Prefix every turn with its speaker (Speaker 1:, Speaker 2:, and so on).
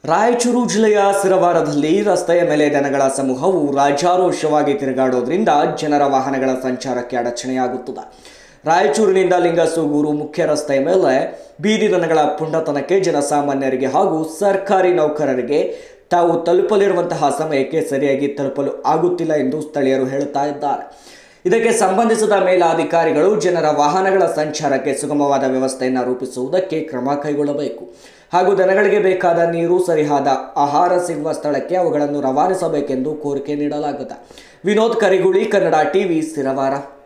Speaker 1: ರಾಯಚೂರು ಜಿಲ್ಲೆಯ ಸಿರವಾರದಲ್ಲಿ ರಸ್ತೆಯ ಮೇಲೆ ದನಗಳ ಸಮೂಹವು ರಾಜಾರೋಷವಾಗಿ ತಿರುಗಾಡೋದ್ರಿಂದ ಜನರ ವಾಹನಗಳ ಸಂಚಾರಕ್ಕೆ ಅಡಚಣೆಯಾಗುತ್ತದೆ ರಾಯಚೂರಿನಿಂದ ಲಿಂಗಸೂಗೂರು ಮುಖ್ಯ ರಸ್ತೆಯ ಮೇಲೆ ಬೀದಿ ದನಗಳ ಪುಂಡತನಕ್ಕೆ ಜನಸಾಮಾನ್ಯರಿಗೆ ಹಾಗೂ ಸರ್ಕಾರಿ ನೌಕರರಿಗೆ ತಾವು ತಲುಪಲಿರುವಂತಹ ಸಮಯಕ್ಕೆ ಸರಿಯಾಗಿ ತಲುಪಲು ಆಗುತ್ತಿಲ್ಲ ಎಂದು ಸ್ಥಳೀಯರು ಹೇಳುತ್ತಾ ಇದ್ದಾರೆ ಇದಕ್ಕೆ ಸಂಬಂಧಿಸಿದ ಮೇಲಾಧಿಕಾರಿಗಳು ಜನರ ವಾಹನಗಳ ಸಂಚಾರಕ್ಕೆ ಸುಗಮವಾದ ವ್ಯವಸ್ಥೆಯನ್ನು ರೂಪಿಸುವುದಕ್ಕೆ ಕ್ರಮ ಕೈಗೊಳ್ಳಬೇಕು ಹಾಗೂ ದನಗಳಿಗೆ ಬೇಕಾದ ನೀರು ಸರಿಯಾದ ಆಹಾರ ಸಿಗುವ ಸ್ಥಳಕ್ಕೆ ಅವುಗಳನ್ನು ರವಾನಿಸಬೇಕೆಂದು ಕೋರಿಕೆ ನೀಡಲಾಗಿದೆ ವಿನೋದ್ ಕರಿಗುಳಿ ಕನ್ನಡ ಟಿವಿ ಸಿರವಾರ